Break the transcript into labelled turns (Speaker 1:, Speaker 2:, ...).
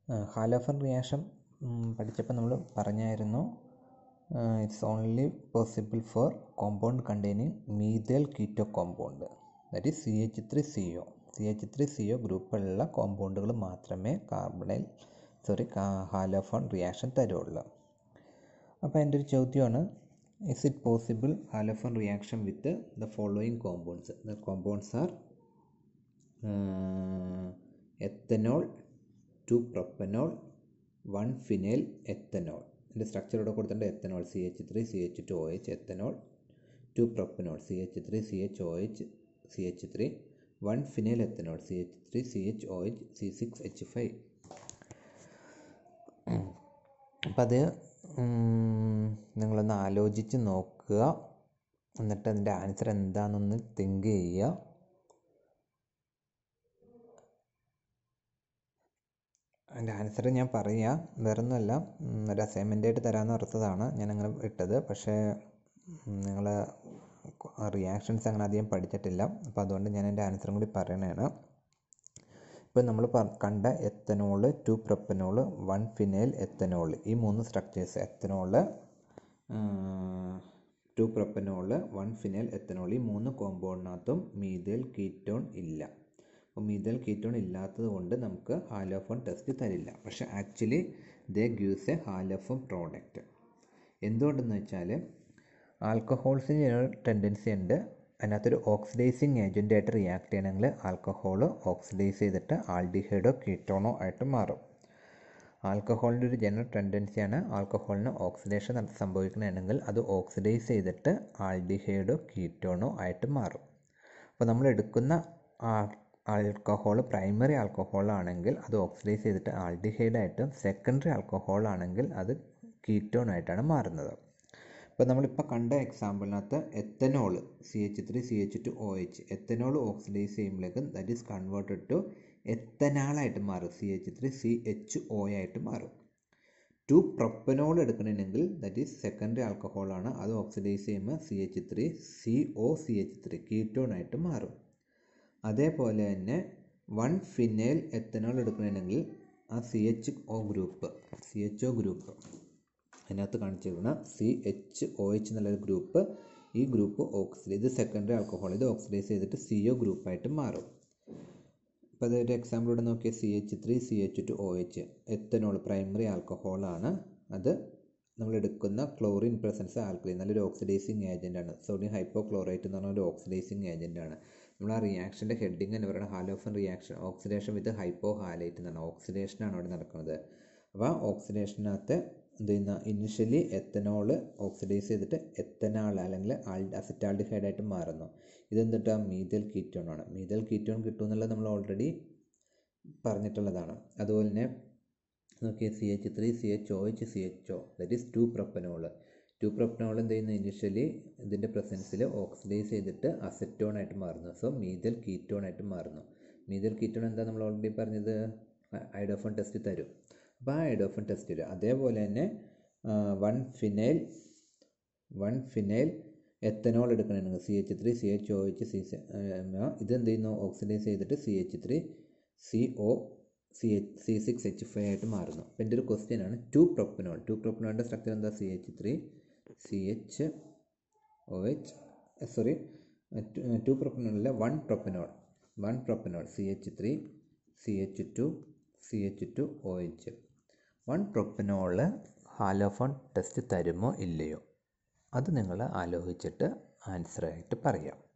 Speaker 1: ഹാലോഫൺ reaction പഠിച്ചപ്പോൾ നമ്മൾ പറഞ്ഞായിരുന്നു it's only possible for compound containing methyl keto compound that is C H three C O C H three C O ഗ്രൂപ്പുള്ള കോമ്പൗണ്ടുകൾ മാത്രമേ carbonyl sorry ഹാലോഫോൺ reaction തരുള്ളൂ അപ്പോൾ എൻ്റെ ഒരു ചോദ്യമാണ് is it possible haloform reaction with the following compounds the compounds are ethanol two propanol one phenyl ethanol ഇതിൻ്റെ structure ഇവിടെ കൊടുത്തിട്ടുണ്ട് ethanol C H three C H two O H ethanol two propanol C H three C H O H C H three one phenyl ethanol C H three C H O H C six H five അപ്പം അത് നിങ്ങളൊന്ന് ആലോചിച്ച് നോക്കുക എന്നിട്ട് അതിൻ്റെ answer എന്താണെന്നൊന്ന് think ചെയ്യുക അതിൻ്റെ answer ഞാൻ പറയാം വേറൊന്നുമല്ല ഒരു അസൈൻമെൻ്റായിട്ട് തരാമെന്ന് ഓർത്തതാണ് ഞാൻ അങ്ങനെ ഇട്ടത് പക്ഷേ നിങ്ങൾ റിയാക്ഷൻസ് അങ്ങനെ അധികം പഠിച്ചിട്ടില്ല അപ്പോൾ അതുകൊണ്ട് ഞാൻ എൻ്റെ ആൻസറും കൂടി പറയണതാണ് ഇപ്പോൾ നമ്മൾ കണ്ട ethanol two propanol one phenyl ethanol ഈ മൂന്ന് structures ethanol two propanol one phenyl ethanol ഈ മൂന്ന് കോമ്പൗണ്ടിനകത്തും മീതേൽ കീറ്റോൺ ഇല്ല അപ്പോൾ മീതേൽ കീറ്റോൺ ഇല്ലാത്തത് കൊണ്ട് നമുക്ക് ഹാലോഫോൺ ടെസ്റ്റ് തരില്ല പക്ഷേ actually they gives a haloform product എന്തുകൊണ്ടെന്ന് വെച്ചാൽ ആൽക്കഹോൾസിന് ഒരു ടെൻഡൻസി ഉണ്ട് അതിനകത്തൊരു ഓക്സിഡൈസിങ് ഏജൻ്റായിട്ട് റിയാക്ട് ചെയ്യണമെങ്കിൽ ആൽക്കഹോൾ ഓക്സിഡൈസ് ചെയ്തിട്ട് ആൾഡിഹൈഡോ കീറ്റോണോ ആയിട്ട് മാറും ആൽക്കഹോളിൻ്റെ ഒരു ജനറൽ ടെൻഡൻസിയാണ് ആൽക്കഹോളിന് ഓക്സിഡേഷൻ സംഭവിക്കണമെങ്കിൽ അത് ഓക്സിഡൈസ് ചെയ്തിട്ട് ആൾഡിഹൈഡോ കീറ്റോണോ ആയിട്ട് മാറും അപ്പോൾ നമ്മൾ എടുക്കുന്ന ആൽക്കഹോൾ പ്രൈമറി ആൽക്കഹോൾ ആണെങ്കിൽ അത് ഓക്സിഡൈസ് ചെയ്തിട്ട് ആൾഡിഹൈഡായിട്ടും സെക്കൻഡറി ആൽക്കഹോൾ ആണെങ്കിൽ അത് കീറ്റോൺ ആയിട്ടാണ് മാറുന്നത് ഇപ്പോൾ നമ്മളിപ്പോൾ കണ്ട എക്സാമ്പിളിനകത്ത് ethanol C H three C H two O H ethanol oxidise ചെയ്യുമ്പോഴേക്കും ദറ്റ് ഈസ് കൺവേർട്ടഡ് ടു എത്തനാളായിട്ട് മാറും C H three C H O ആയിട്ട് മാറും ടു പ്രൊപ്പനോൾ എടുക്കണമെങ്കിൽ ദറ്റ് ഈസ് സെക്കൻഡറി ആൽക്കഹോളാണ് അത് ഓക്സിഡൈസ് ചെയ്യുമ്പോൾ C H three C O C H three ketone ആയിട്ട് മാറും അതേപോലെ തന്നെ വൺ ഫിനൈൽ എത്തനോൾ എടുക്കണമെങ്കിൽ ആ C H O group C H O group അതിനകത്ത് കാണിച്ചിരിക്കുന്ന സി എച്ച് ഒ എച്ച് എന്നുള്ളൊരു ഗ്രൂപ്പ് ഈ ഗ്രൂപ്പ് ഓക്സിഡൈസ് ഇത് സെക്കൻഡറി ആൽക്കഹോൾ ഇത് ഓക്സിഡൈസ് ചെയ്തിട്ട് സി ഒ ഗ്രൂപ്പായിട്ട് മാറും ഇപ്പോൾ അതൊരു എക്സാമ്പിൾ ഇവിടെ നോക്കിയാൽ C H three C H two O H ethanol primary ആൽക്കഹോളാണ് അത് നമ്മൾ എടുക്കുന്ന ക്ലോറിൻ പ്രസൻസ് ആൽക്കലൈൻ നല്ലൊരു ഓക്സിഡൈസിങ് ഏജൻറ്റാണ് സോഡിയം ഹൈപ്പോക്ലോറേറ്റ് എന്ന് പറഞ്ഞ ഒരു ഓക്സിഡൈസിങ് ഏജൻറ്റാണ് നമ്മൾ ആ റിയാക്ഷൻ്റെ ഹെഡിങ് എന്ന് പറയുന്നത് haloform reaction oxidation with hypohalite എന്നാണ് ഓക്സിഡേഷനാണ് അവിടെ നടക്കുന്നത് അപ്പോൾ ആ ഓക്സിഡേഷനകത്ത് എന്ത് ചെയ്യുന്ന ഇനിഷ്യലി എത്തനോൾ ഓക്സിഡൈസ് ചെയ്തിട്ട് എത്തനാൾ അല്ലെങ്കിൽ അസറ്റാൾഡിഹൈഡായിട്ട് മാറുന്നു ഇതെന്തിട്ടാ മീതൽ കീറ്റോൺ ആണ് മീതൽ കീറ്റോൺ കിട്ടുമെന്നുള്ളത് നമ്മൾ ഓൾറെഡി പറഞ്ഞിട്ടുള്ളതാണ് അതുപോലെ തന്നെ നോക്കിയ C H three C H O H C H O that is two propanol two propanol എന്ത് ചെയ്യുന്നു ഇനിഷ്യലി ഇതിൻ്റെ പ്രസൻസിൽ ഓക്സിഡൈസ് ചെയ്തിട്ട് അസറ്റോൺ ആയിട്ട് മാറുന്നു സോ മീതൽ കീറ്റോൺ ആയിട്ട് മാറുന്നു മീതൽ കീറ്റോൺ എന്താ നമ്മൾ ഓൾറെഡി പറഞ്ഞത് ഐഡോഫോൺ ടെസ്റ്റ് തരും അപ്പോൾ ആ ഐഡോഫോൺ ടെസ്റ്റ് തരും അതേപോലെ തന്നെ one phenyl one phenyl ethanol എടുക്കണമെങ്കിൽ C H three C H O H C ഇത് എന്ത് ചെയ്യുന്നു ഓക്സിഡൈസ് ചെയ്തിട്ട് C H three C O C H C six H five ആയിട്ട് മാറുന്നു അപ്പോൾ എൻ്റെ ഒരു ക്വസ്റ്റ്യൻ ആണ് ടു പ്രൊപ്പനോൾ ടു പ്രൊപ്പനോളിൻ്റെ സ്ട്രക്ചർ എന്താ C H three C H O H sorry two പ്രൊപ്പനോളിലെ one propanol one propanol C H three C H two C H two O H one propanol haloform test തരുമോ ഇല്ലയോ അത് നിങ്ങൾ ആലോചിച്ചിട്ട് ആൻസറായിട്ട് പറയാം